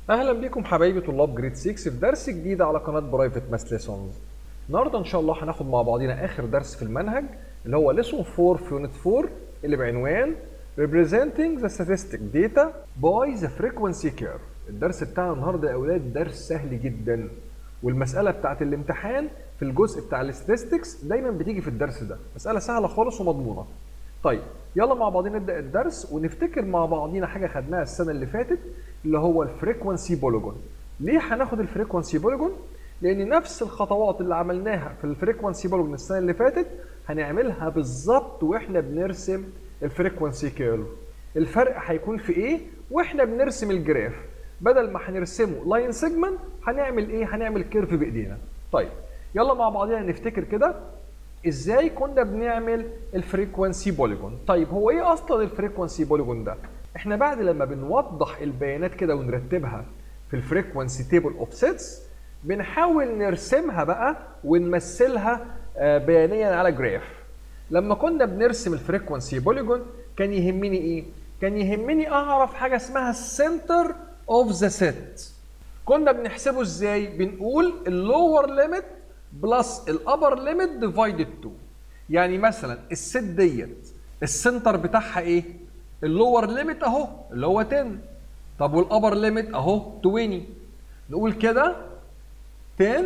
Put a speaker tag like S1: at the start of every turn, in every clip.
S1: اهلا بيكم حبايبي طلاب جريد 6 في درس جديد على قناه برايفت ماس ليسونز النهارده ان شاء الله هناخد مع بعضينا اخر درس في المنهج اللي هو ليسون 4 في يونت 4 اللي بعنوان representing the statistic data by the frequency curve الدرس بتاعنا النهارده يا اولاد درس سهل جدا والمساله بتاعت الامتحان في الجزء بتاع الاستاتستكس دايما بتيجي في الدرس ده مساله سهله خالص ومضمونه طيب يلا مع بعضينا نبدا الدرس ونفتكر مع بعضينا حاجه خدناها السنه اللي فاتت اللي هو الفريكونسي بوليجون ليه هناخد الفريكونسي بوليجون لان نفس الخطوات اللي عملناها في الفريكونسي بوليجون السنه اللي فاتت هنعملها بالظبط واحنا بنرسم الفريكونسي كيرف الفرق هيكون في ايه واحنا بنرسم الجراف بدل ما هنرسمه لاين سيجمنت هنعمل ايه هنعمل كيرف بايدينا طيب يلا مع بعضنا نفتكر كده ازاي كنا بنعمل الفريكونسي بوليجون طيب هو ايه اصلا الفريكونسي بوليجون ده احنا بعد لما بنوضح البيانات كده ونرتبها في الفريكونسي تيبل اوف سيتس بنحاول نرسمها بقى ونمثلها بيانيا على جراف لما كنا بنرسم الفريكونسي بوليجون كان يهمني ايه كان يهمني اعرف حاجه اسمها السنتر اوف ذا سيت كنا بنحسبه ازاي بنقول اللور ليميت بلس الابر ليميت ديفايدد 2 يعني مثلا الست ديت السنتر بتاعها ايه اللور ليميت اهو اللي هو 10 طب والابر ليميت اهو 20 نقول كده 10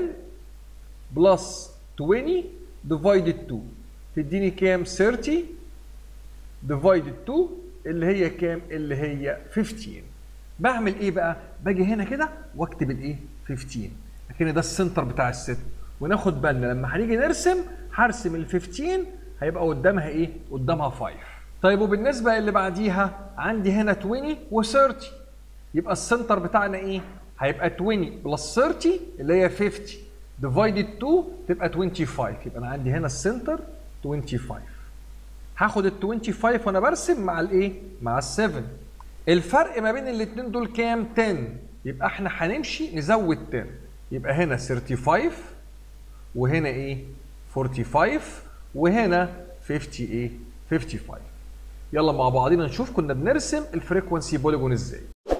S1: بلس 20 ديفايدد 2 تديني كام 30 ديفايدد 2 اللي هي كام اللي هي 15 بعمل ايه بقى باجي هنا كده واكتب الايه 15 لكن ده السنتر بتاع الست وناخد بالنا لما هنيجي نرسم هرسم ال 15 هيبقى قدامها ايه قدامها 5 طيب وبالنسبه اللي بعديها عندي هنا 20 و30 يبقى السنتر بتاعنا ايه هيبقى 20 بلس 30 اللي هي 50 ديفايدد 2 تبقى 25 يبقى انا عندي هنا السنتر 25 هاخد ال 25 وانا برسم مع الايه مع ال 7 الفرق ما بين الاثنين دول كام 10 يبقى احنا هنمشي نزود 10 يبقى هنا 35 وهنا ايه 45 وهنا 50 ايه 55 يلا مع بعضينا نشوف كنا بنرسم الفريكونسي بوليجون ازاي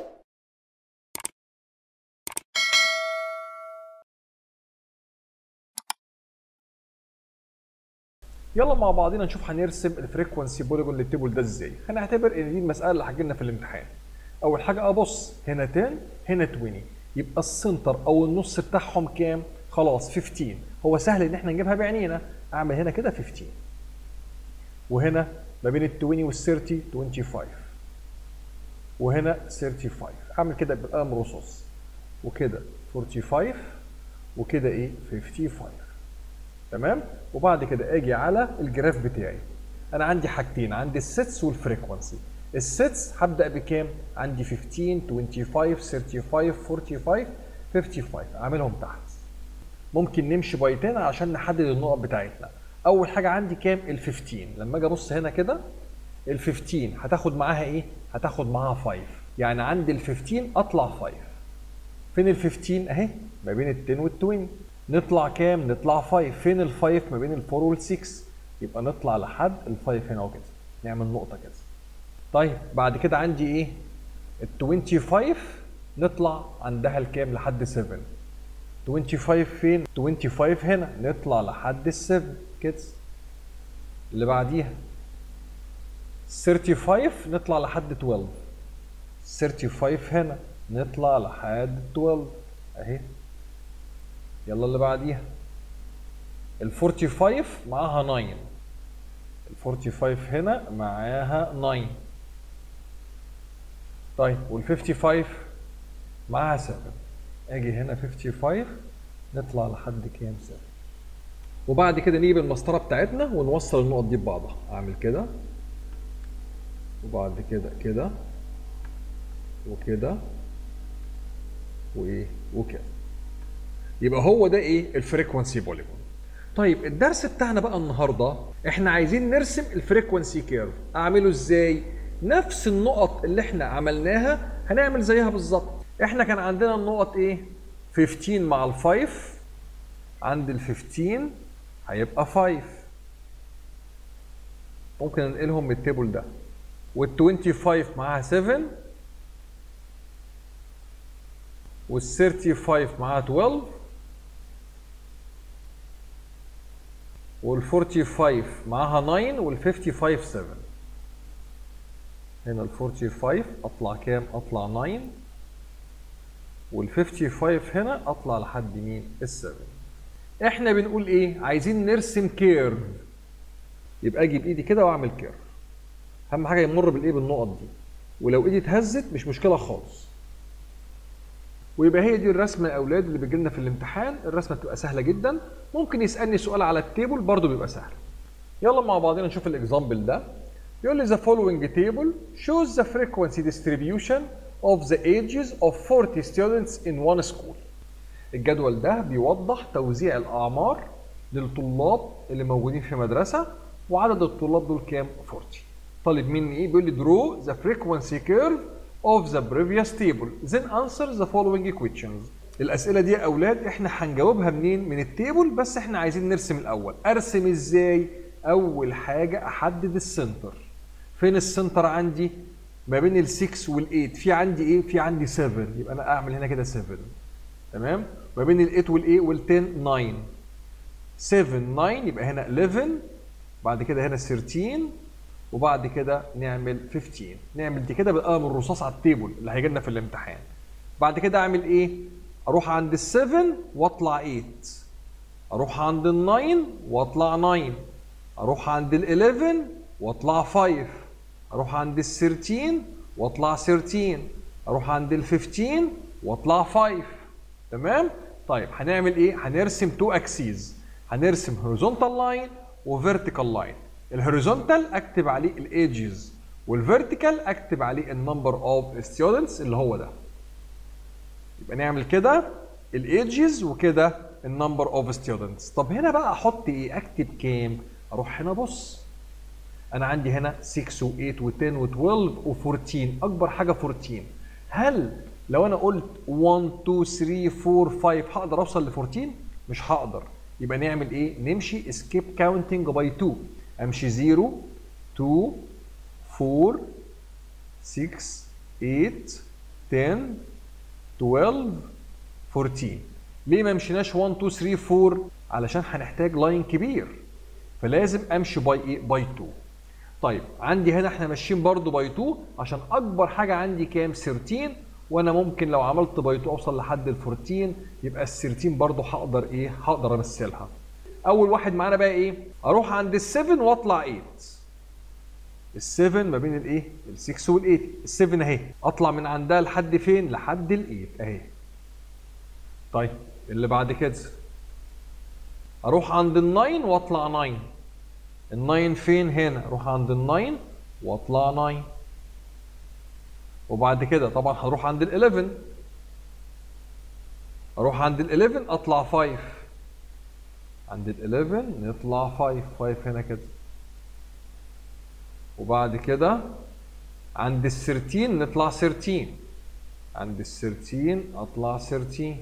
S1: يلا مع بعضينا نشوف هنرسم الفريكونسي بوليجون للتيبل ده ازاي هنعتبر ان دي المساله اللي هتجيلنا في الامتحان اول حاجه ابص هنا 10 هنا 20 يبقى السنتر او النص بتاعهم كام خلاص 15 هو سهل ان احنا نجيبها بعينينا اعمل هنا كده 15 وهنا ما بين ال 20 وال 30 25 وهنا 35 اعمل كده بالقلم الرصاص وكده 45 وكده ايه 55 تمام وبعد كده اجي على الجراف بتاعي انا عندي حاجتين عندي السيتس والفريكونسي السيتس هبدا بكام عندي 15 25 35 45 55 اعملهم تحت ممكن نمشي بايتين عشان نحدد النقط بتاعتنا اول حاجه عندي كام ال 15 لما اجي ابص هنا كده ال 15 هتاخد معاها ايه هتاخد معاها 5 يعني عندي ال 15 اطلع 5 فين ال 15 اهي ما بين ال 10 وال 20 نطلع كام نطلع 5 فين ال 5 ما بين ال 4 وال 6 يبقى نطلع لحد ال 5 هنا وكده نعمل نقطه كده طيب بعد كده عندي ايه ال 25 نطلع عندها الكام لحد 7 25 فين 25 هنا نطلع لحد ال 7 كده اللي بعديها 35 نطلع لحد 12 35 هنا نطلع لحد 12 اهي يلا اللي بعديها ال 45 معاها 9 ال 45 هنا معاها 9 طيب وال 55 معاها 7 اجي هنا 55 نطلع لحد كام 7 وبعد كده نجيب المسطره بتاعتنا ونوصل النقط دي ببعضها اعمل كده وبعد كده كده وكده وايه وكده يبقى هو ده ايه الفريكونسي بوليجون طيب الدرس بتاعنا بقى النهارده احنا عايزين نرسم الفريكونسي كيرف اعمله ازاي نفس النقط اللي احنا عملناها هنعمل زيها بالظبط احنا كان عندنا النقط ايه 15 مع ال5 عند ال 15 هيبقى 5 ممكن انقلهم من التيبل ده وال 25 معاها 7 وال 35 معاها 12 وال 45 معاها 9 وال 55 7 هنا ال 45 اطلع كام؟ اطلع 9 وال 55 هنا اطلع لحد مين؟ ال 7 احنا بنقول ايه؟ عايزين نرسم كيرف يبقى اجي بايدي كده واعمل كيرف اهم حاجه يمر بالايه بالنقط دي ولو ايدي اتهزت مش مشكله خالص ويبقى هي دي الرسمه يا اولاد اللي بتجي لنا في الامتحان الرسمه بتبقى سهله جدا ممكن يسالني سؤال على التيبل برضه بيبقى سهل يلا مع بعضنا نشوف الاكزامبل ده يقول لي the following table shows the frequency distribution of the ages of 40 students in one school الجدول ده بيوضح توزيع الاعمار للطلاب اللي موجودين في مدرسه وعدد الطلاب دول كام 40 طالب مني ايه بيقول لي draw the frequency curve of the previous table then answer the following questions الاسئله دي يا اولاد احنا هنجاوبها منين من التيبل بس احنا عايزين نرسم الاول ارسم ازاي اول حاجه احدد السنتر فين السنتر عندي ما بين ال6 وال8 في عندي ايه في عندي 7 يبقى انا اعمل هنا كده 7 تمام ما بين ال8 والايه وال10 9 7 9 يبقى هنا 11 بعد كده هنا 13 وبعد كده نعمل 15 نعمل دي كده بالقلم الرصاص على التيبل اللي هيجي لنا في الامتحان بعد كده اعمل ايه اروح عند ال7 واطلع 8 اروح عند ال9 واطلع 9 اروح عند ال11 واطلع 5 اروح عند ال13 واطلع 13 اروح عند ال15 واطلع 5 تمام طيب هنعمل ايه هنرسم تو اكسيز هنرسم هوريزونتال لاين وفيرتيكال لاين الهوريزونتال اكتب عليه الايدجز والفيرتيكال اكتب عليه النمبر اوف ستودنتس اللي هو ده يبقى نعمل كده الايدجز وكده النمبر اوف ستودنتس طب هنا بقى احط ايه اكتب كام اروح هنا بص انا عندي هنا 6 و8 و10 و12 و14 اكبر حاجه 14 هل لو انا قلت 1 2 3 4 5 هقدر اوصل ل 14 مش هقدر يبقى نعمل ايه نمشي اسكيب كاونتنج باي 2 امشي 0 2 4 6 8 10 12 14 ليه ما مشيناش 1 2 3 4 علشان هنحتاج لاين كبير فلازم امشي باي ايه باي 2 طيب عندي هنا احنا ماشيين برضو باي 2 عشان اكبر حاجه عندي كام 13 وانا ممكن لو عملت باي 2 اوصل لحد ال 14 يبقى ال 13 برضو هقدر ايه هقدر امثلها اول واحد معانا بقى ايه اروح عند ال 7 واطلع 8 ال 7 ما بين الايه ال 6 وال 8 ال 7 اهي اطلع من عندها لحد فين لحد ال 8 اهي طيب اللي بعد كده اروح عند ال 9 واطلع 9 ال 9 فين هنا اروح عند ال 9 واطلع 9 وبعد كده طبعا هروح عند ال 11 اروح عند ال 11 اطلع 5 عند ال 11 نطلع 5 5 هنا كده وبعد كده عند ال 13 نطلع 13 عند ال 13 اطلع 13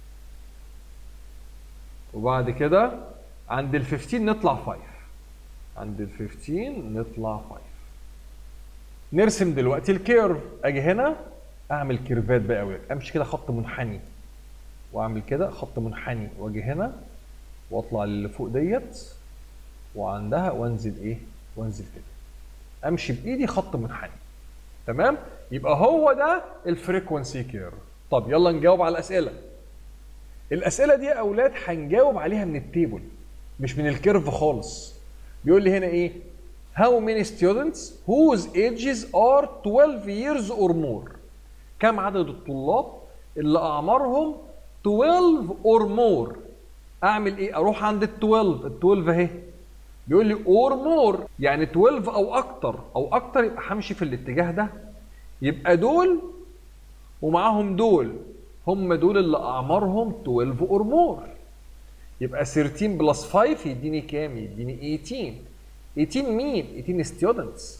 S1: وبعد كده عند ال 15 نطلع 5 عند ال 15 نطلع 5 نرسم دلوقتي الكيرف اجي هنا اعمل كيرفات بقى قوي امشي كده خط منحني واعمل كده خط منحني واجي هنا واطلع للي فوق ديت وعندها وانزل ايه وانزل كده امشي بايدي خط منحني تمام يبقى هو ده الفريكونسي كيرف طب يلا نجاوب على الاسئله الاسئله دي يا اولاد هنجاوب عليها من التيبل مش من الكيرف خالص بيقول لي هنا ايه how many students whose ages are 12 years or more كم عدد الطلاب اللي اعمارهم 12 or more اعمل ايه اروح عند ال 12 ال 12 اهي بيقول لي or more يعني 12 او اكتر او اكتر يبقى همشي في الاتجاه ده يبقى دول ومعاهم دول هم دول اللي اعمارهم 12 اور مور يبقى 13 بلس 5 يديني كام يديني 18 18 مين 18 ستودنتس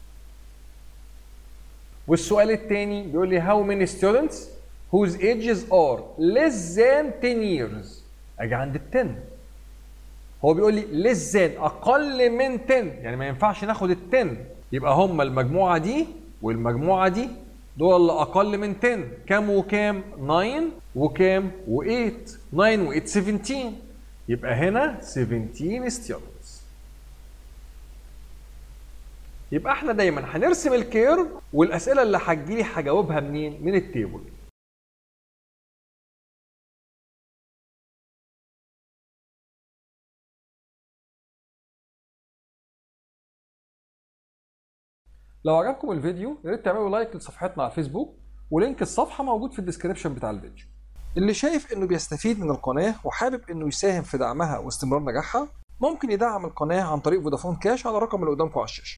S1: والسؤال الثاني بيقول لي how many students whose ages are less than 10 years اجي عند ال 10 هو بيقول لي less than اقل من 10 يعني ما ينفعش ناخد ال 10 يبقى هم المجموعه دي والمجموعه دي دول اللي اقل من 10 كام وكام 9 وكام و8 9 و8 17 يبقى هنا 17 students يبقى احنا دايما هنرسم الكيرف والاسئله اللي هتجيلي هجاوبها منين من التيبل لو عجبكم الفيديو يا ريت تعملوا لايك لصفحتنا على الفيسبوك ولينك الصفحه موجود في الديسكربشن بتاع الفيديو اللي شايف انه بيستفيد من القناه وحابب انه يساهم في دعمها واستمرار نجاحها ممكن يدعم القناه عن طريق فودافون كاش على الرقم اللي قدامكم على الشاشه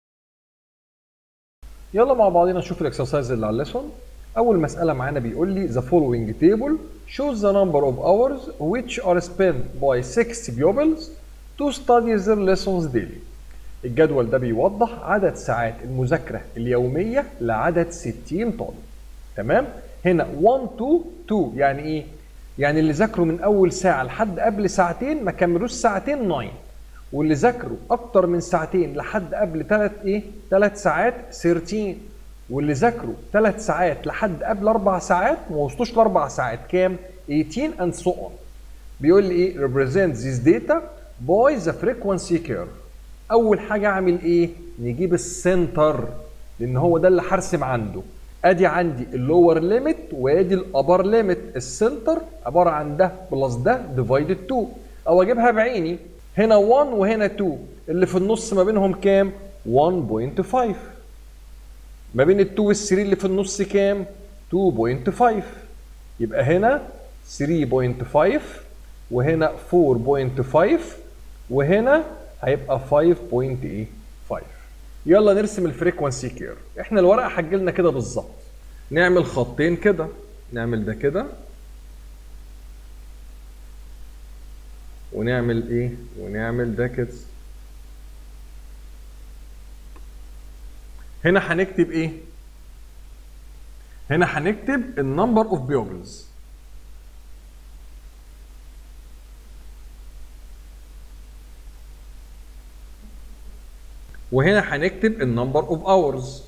S1: يلا مع بعضنا نشوف الاكسرسايز اللي على الليسون اول مساله معانا بيقول لي the following table shows the number of hours which are spent by 6 pupils to study their lessons daily الجدول ده بيوضح عدد ساعات المذاكرة اليومية لعدد 60 طالب تمام هنا 1 2 2 يعني ايه يعني اللي ذاكروا من اول ساعة لحد قبل ساعتين ما كملوش ساعتين 9 واللي ذاكروا اكتر من ساعتين لحد قبل 3 ايه 3 ساعات 13 واللي ذاكروا 3 ساعات لحد قبل 4 ساعات ما وصلوش ل 4 ساعات كام 18 and so on بيقول لي ايه represent this data by the frequency curve اول حاجه اعمل ايه نجيب السنتر لان هو ده اللي هرسم عنده ادي عندي اللور ليميت وادي الابر ليميت السنتر عباره عن ده بلس ده ديفايدد 2 او اجيبها بعيني هنا 1 وهنا 2 اللي في النص ما بينهم كام 1.5 ما بين ال 2 وال 3 اللي في النص كام 2.5 يبقى هنا 3.5 وهنا 4.5 وهنا هيبقى 5.85 يلا نرسم الفريكونسي كير احنا الورقه هتجيلنا كده بالظبط نعمل خطين كده نعمل ده كده ونعمل ايه ونعمل ده كده هنا هنكتب ايه هنا هنكتب النمبر اوف بيوبلز وهنا هنكتب النمبر اوف اورز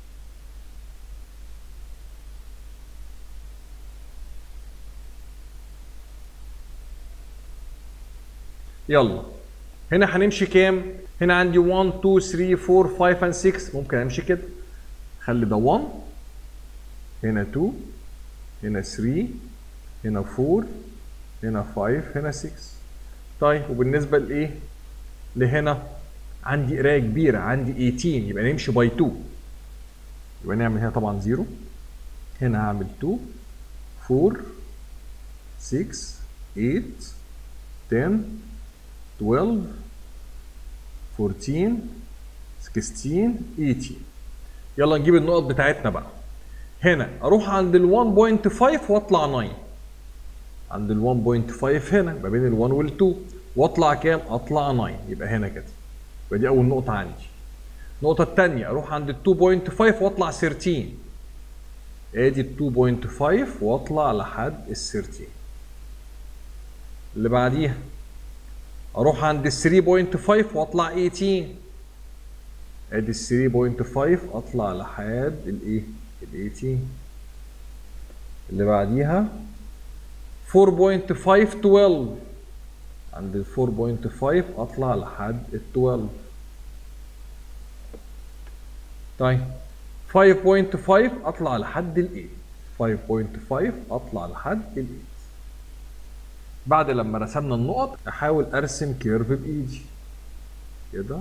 S1: يلا هنا هنمشي كام هنا عندي 1 2 3 4 5 and 6 ممكن امشي كده خلي ده 1 هنا 2 هنا 3 هنا 4 هنا 5 هنا 6 طيب وبالنسبه لايه لهنا عندي قرايه كبيره عندي 18 يبقى نمشي باي 2 يبقى نعمل هنا طبعا 0 هنا هعمل 2 4 6 8 10 12 14 16 18 يلا نجيب النقط بتاعتنا بقى هنا اروح عند ال 1.5 واطلع 9 عند ال 1.5 هنا ما بين ال 1 وال 2 واطلع كام؟ اطلع 9 يبقى هنا كده يبقى دي اول نقطة عندي النقطة الثانية اروح عند ال 2.5 واطلع 13 ادي ال 2.5 واطلع لحد ال 13 اللي بعديها اروح عند ال 3.5 واطلع 18 ادي ال 3.5 اطلع لحد الايه؟ ال 18 اللي بعديها 4.5 12 عند ال 4.5 اطلع لحد ال 12 طيب 5.5 اطلع لحد ال 8 5.5 اطلع لحد ال 8 بعد لما رسمنا النقط احاول ارسم كيرف بايدي كده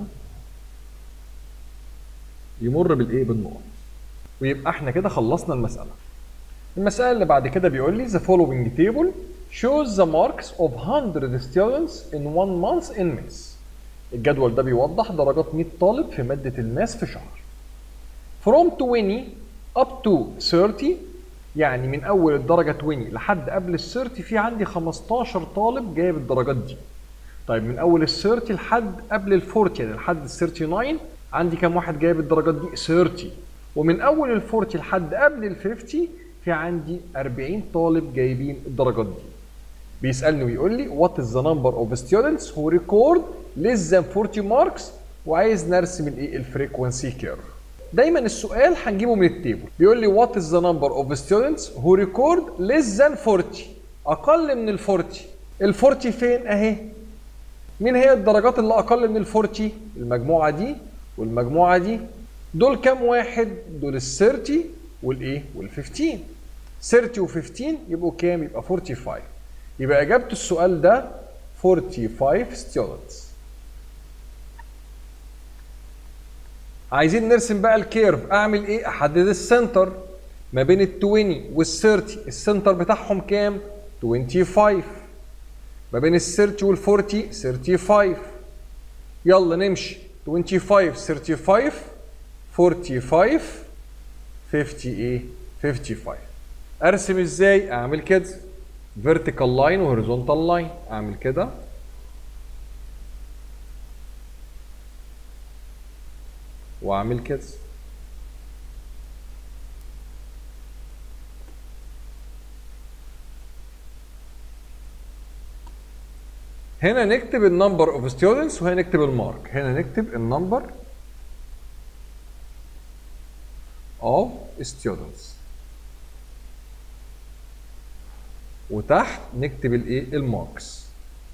S1: يمر بالايه بالنقط ويبقى احنا كده خلصنا المساله المساله اللي بعد كده بيقول لي the following table shows the marks of 100 students in one month in maths الجدول ده بيوضح درجات 100 طالب في مادة الماس في شهر from 20 up to 30 يعني من أول الدرجة 20 لحد قبل ال 30 في عندي 15 طالب جايب الدرجات دي طيب من أول ال 30 لحد قبل ال 40 يعني لحد ال 39 عندي كام واحد جايب الدرجات دي 30 ومن أول ال 40 لحد قبل ال 50 في عندي 40 طالب جايبين الدرجات دي بيسالني ويقول لي what is the number of students who record less than 40 marks وعايز نرسم الايه الفريكونسي كيرف دايما السؤال هنجيبه من التيبل بيقول لي what is the number of students who record less than 40 اقل من ال 40 ال 40 فين اهي مين هي الدرجات اللي اقل من ال 40 المجموعه دي والمجموعه دي دول كام واحد دول ال 30 والايه وال 15 30 و 15 يبقوا كام يبقى 45 يبقى اجابه السؤال ده 45 students عايزين نرسم بقى الكيرف اعمل ايه احدد السنتر ما بين ال 20 وال 30 السنتر بتاعهم كام 25 ما بين ال 30 وال 40 35 يلا نمشي 25 35 45 50 ايه 55 ارسم ازاي اعمل كده vertical line و horizontal line اعمل كده واعمل كده هنا نكتب النمبر اوف ستودنتس وهنا نكتب المارك هنا نكتب النمبر اوف ستودنتس وتحت نكتب الايه الماركس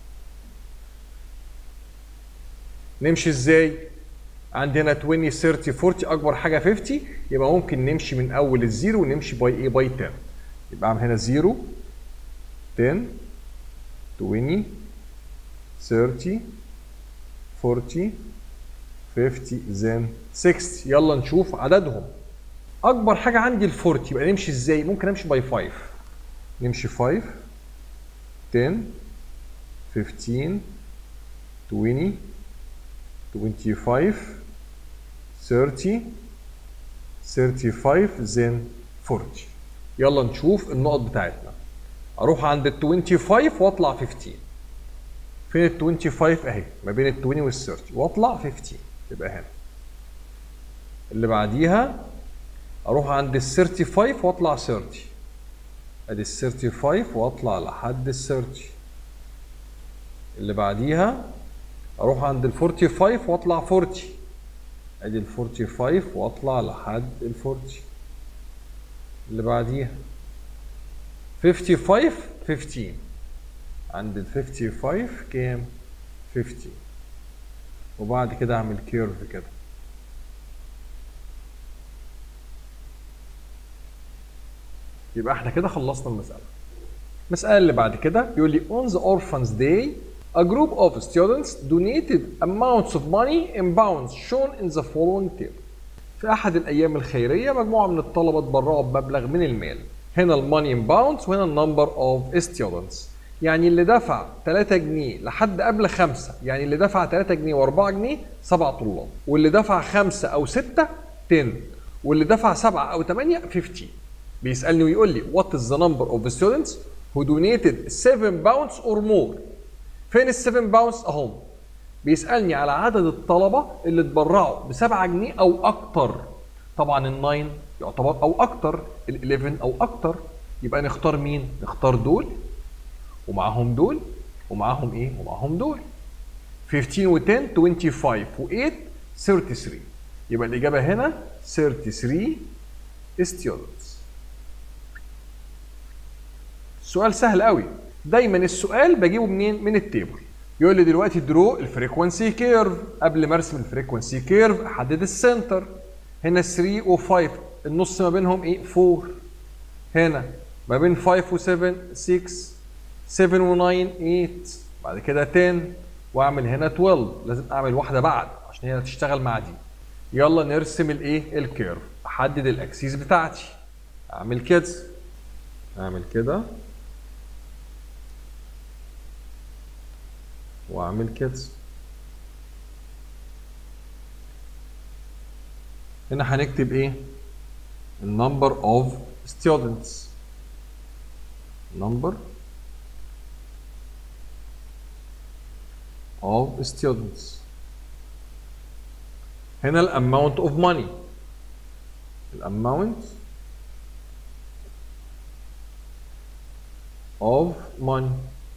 S1: نمشي ازاي عندي هنا 20 30 40 اكبر حاجه 50 يبقى ممكن نمشي من اول الزيرو ونمشي باي ايه باي 10 يبقى اعمل هنا 0 10 20 30 40 50 then 60 يلا نشوف عددهم اكبر حاجه عندي ال 40 يبقى نمشي ازاي ممكن امشي باي 5 نمشي 5 10 15 20 25 30 35 then 40 يلا نشوف النقط بتاعتنا اروح عند ال 25 واطلع 15 فين ال 25 اهي ما بين ال 20 وال 30 واطلع 15 يبقى هنا اللي بعديها اروح عند ال 35 واطلع 30 ادي ال 35 واطلع لحد ال 30 اللي بعديها اروح عند ال 45 واطلع 40 ادي ال 45 واطلع لحد ال 40 اللي بعديها 55 15 عند ال 55 كام 50 وبعد كده اعمل كيرف كده يبقى احنا كده خلصنا المسألة المسألة اللي بعد كده بيقول لي on the orphans day a group of students donated amounts of money in pounds shown in the following table في أحد الأيام الخيرية مجموعة من الطلبة اتبرعوا بمبلغ من المال هنا الماني in pounds وهنا النمبر of students يعني اللي دفع 3 جنيه لحد قبل 5 يعني اللي دفع 3 جنيه و4 جنيه 7 طلاب واللي دفع 5 أو 6 10 واللي دفع 7 أو 8 15 بيسألني ويقول لي what is the number of students who donated 7 pounds or more فين ال 7 باونس اهم بيسالني على عدد الطلبه اللي اتبرعوا ب 7 جنيه او اكتر طبعا ال 9 يعتبر او اكتر ال 11 او اكتر يبقى نختار مين نختار دول ومعاهم دول ومعاهم ايه ومعاهم دول 15 و10 25 و8 33 يبقى الاجابه هنا 33 students سؤال سهل قوي دايما السؤال بجيبه منين؟ من التيبل. يقول لي دلوقتي درو الفريكونسي كيرف قبل ما ارسم الفريكونسي كيرف احدد السنتر. هنا 3 و5 النص ما بينهم ايه؟ 4. هنا ما بين 5 و7 6 7 و9 8 بعد كده 10 واعمل هنا 12 لازم اعمل واحده بعد عشان هي تشتغل مع دي. يلا نرسم الايه؟ الكيرف. احدد الاكسيس بتاعتي. اعمل كده. اعمل كده واعمل كده هنا هنكتب ايه النمبر اوف students number of students هنا الاماونت اوف money الاماونت of money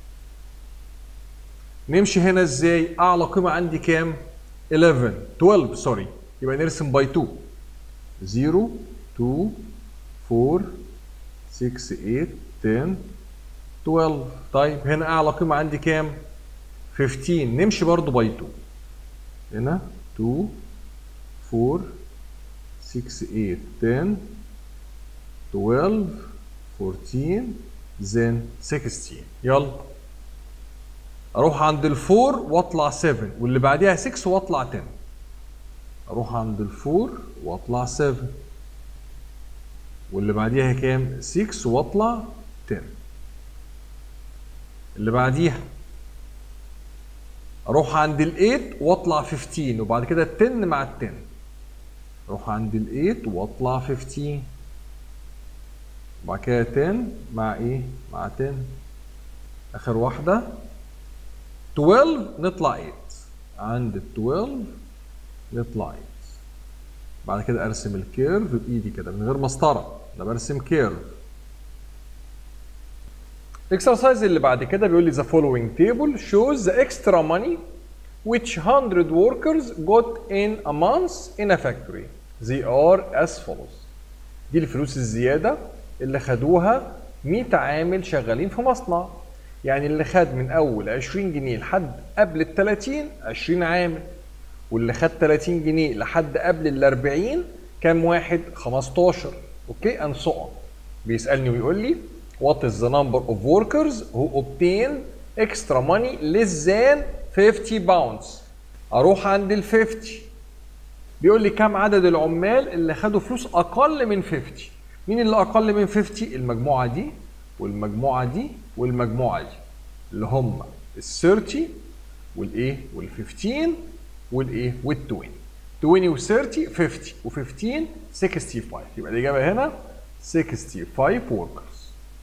S1: نمشي هنا ازاي اعلى قيمه عندي كام 11 12 سوري يبقى نرسم باي 2 0 2 4 6 8 10 12 طيب هنا اعلى قيمه عندي كام 15 نمشي برضو باي 2 هنا 2 4 6 8 10 12 14 then 16 يلا اروح عند الفور واطلع 7 واللي بعديها 6 واطلع 10 اروح عند الفور واطلع 7 واللي بعديها كام 6 واطلع 10 اللي بعديها اروح عند ال8 واطلع 15 وبعد كده ال10 مع ال10 اروح عند ال8 واطلع 15 وبعد كده 10 مع ايه مع 10 اخر واحده 12 نطلع 8 عند ال 12 نطلع 8 بعد كده ارسم الكيرف بايدي كده من غير مسطره انا برسم كيرف الاكسرسايز اللي بعد كده بيقول لي the following table shows the extra money which 100 workers got in a month in a factory. They are as follows. دي الفلوس الزيادة اللي خدوها 100 عامل شغالين في مصنع. يعني اللي خد من أول 20 جنيه لحد قبل ال 30 20 عامل. واللي خد 30 جنيه لحد قبل ال 40 كام واحد؟ 15. اوكي and so on. بيسألني ويقول لي what is the number of workers who obtain extra money less than 50 pounds اروح عند ال 50 بيقول لي كم عدد العمال اللي خدوا فلوس اقل من 50 مين اللي اقل من 50 المجموعه دي والمجموعه دي والمجموعه دي اللي هم ال 30 والايه وال 15 والايه وال 20 20 و 30 50 و 15 65 يبقى الاجابه هنا 65 workers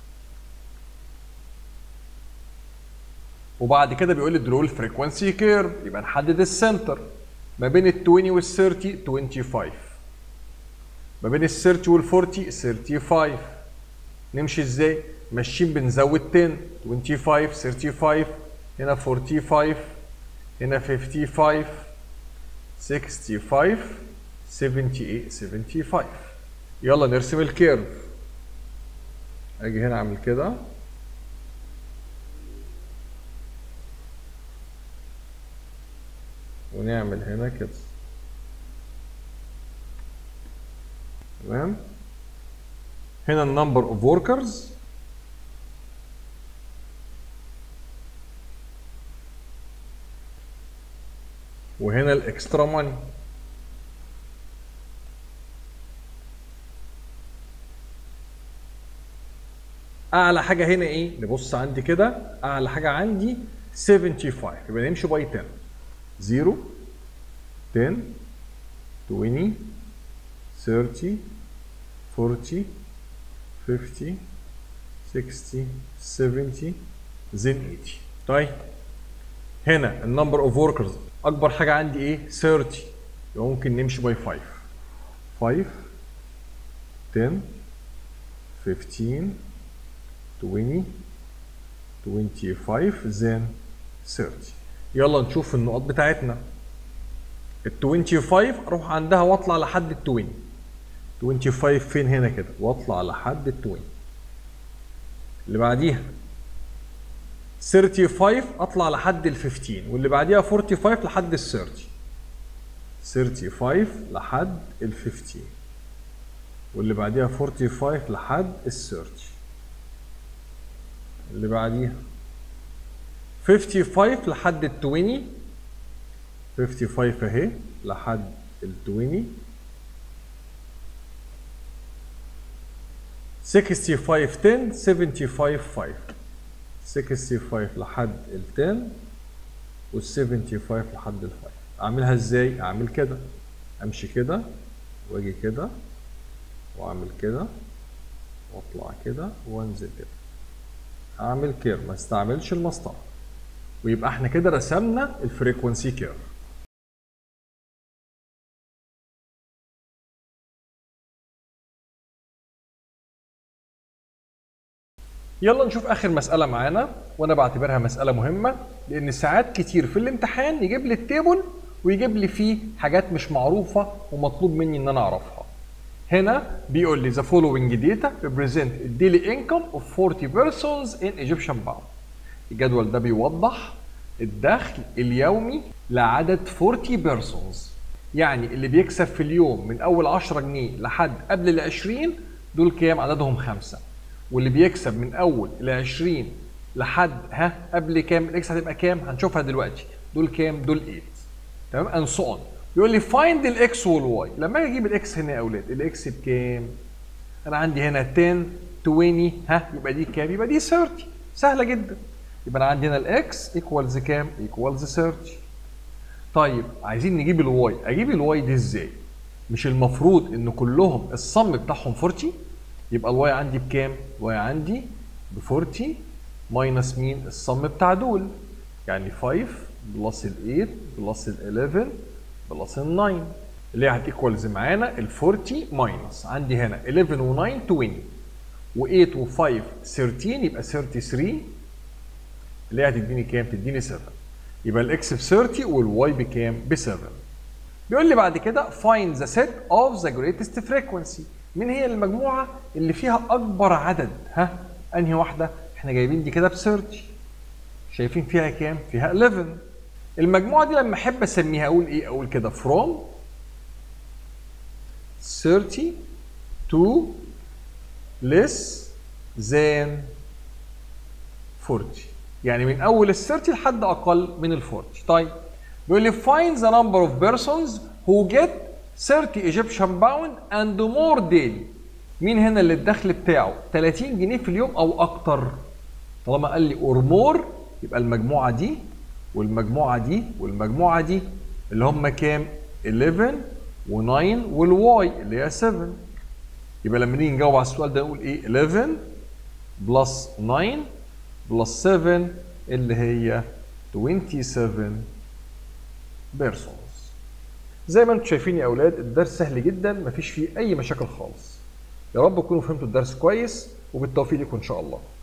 S1: وبعد كده بيقول لي درول فريكونسي كيرف يبقى نحدد السنتر ما بين ال 20 وال 30 25 ما بين ال 30 وال 40 35 نمشي ازاي؟ ماشيين بنزود 10 25 35 هنا 45 هنا 55 65 78 75 يلا نرسم الكيرف اجي هنا اعمل كده ونعمل هنا كده تمام هنا النمبر اوف وركرز وهنا الاكسترا ماني اعلى حاجه هنا ايه نبص عندي كده اعلى حاجه عندي 75 يبقى نمشي باي 10 0 10 20 30 40 50 60 70 then 80 طيب هنا النمبر اوف وركرز اكبر حاجه عندي ايه 30 يبقى ممكن نمشي باي 5 5 10 15 20 25 then 30 يلا نشوف النقط بتاعتنا ال 25 اروح عندها واطلع لحد ال 20 25 فين هنا كده واطلع لحد ال 20 اللي بعديها 35 اطلع لحد ال 15 واللي بعديها 45 لحد ال 30 35 لحد ال 15 واللي بعديها 45 لحد ال 30 اللي بعديها 55 لحد ال 20 55 اهي لحد ال 20 65 10 75 5 65 لحد ال 10 وال 75 لحد ال 5 اعملها ازاي؟ اعمل كده امشي كده واجي كده واعمل كده واطلع كده وانزل كده اعمل كير ما استعملش المسطره ويبقى احنا كده رسمنا الفريكونسي كيرف يلا نشوف اخر مساله معانا وانا بعتبرها مساله مهمه لان ساعات كتير في الامتحان يجيب لي التيبل ويجيب لي فيه حاجات مش معروفه ومطلوب مني ان انا اعرفها هنا بيقول لي the following data represent the daily income of 40 persons in Egyptian pound الجدول ده بيوضح الدخل اليومي لعدد 40 persons يعني اللي بيكسب في اليوم من اول 10 جنيه لحد قبل ال 20 دول كام عددهم خمسه واللي بيكسب من اول ال 20 لحد ها قبل كام الاكس هتبقى كام هنشوفها دلوقتي دول كام دول 8 تمام اند سو اون بيقول لي فايند الاكس والواي لما اجي اجيب الاكس هنا يا اولاد الاكس بكام انا عندي هنا 10 20 ها يبقى دي كام يبقى دي 30 سهله جدا يبقى انا عندي هنا الاكس ايكوالز كام ايكوالز 30 طيب عايزين نجيب الواي اجيب الواي دي ازاي مش المفروض ان كلهم الصم بتاعهم 40 يبقى الواي عندي بكام الواي عندي ب 40 ماينس مين الصم بتاع دول يعني 5 بلس ال 8 بلس ال 11 بلس ال 9 اللي هي هتيكوالز معانا ال 40 ماينس عندي هنا 11 و9 20 و8 و5 13 يبقى 33 اللي هي هتديني كام؟ تديني 7 يبقى الاكس ب 30 والواي بكام؟ ب 7 بيقول لي بعد كده find the set of the greatest frequency مين هي المجموعة اللي فيها أكبر عدد ها؟ أنهي واحدة؟ احنا جايبين دي كده ب 30 شايفين فيها كام؟ فيها 11 المجموعة دي لما أحب أسميها أقول إيه؟ أقول كده from 30 to less than 40 يعني من اول ال 30 لحد اقل من ال 40 طيب بيقول لي find the number of persons who get 30 Egyptian pound and more daily مين هنا اللي الدخل بتاعه 30 جنيه في اليوم او اكتر طالما قال لي اور مور يبقى المجموعه دي والمجموعه دي والمجموعه دي اللي هم كام 11 و9 والواي اللي هي 7 يبقى لما نيجي نجاوب على السؤال ده نقول ايه 11 بلس 9 بلس 7 اللي هي 27 بيرسونز زي ما انتم شايفين يا اولاد الدرس سهل جدا مفيش فيه اي مشاكل خالص يا رب تكونوا فهمتوا الدرس كويس وبالتوفيق لكم ان شاء الله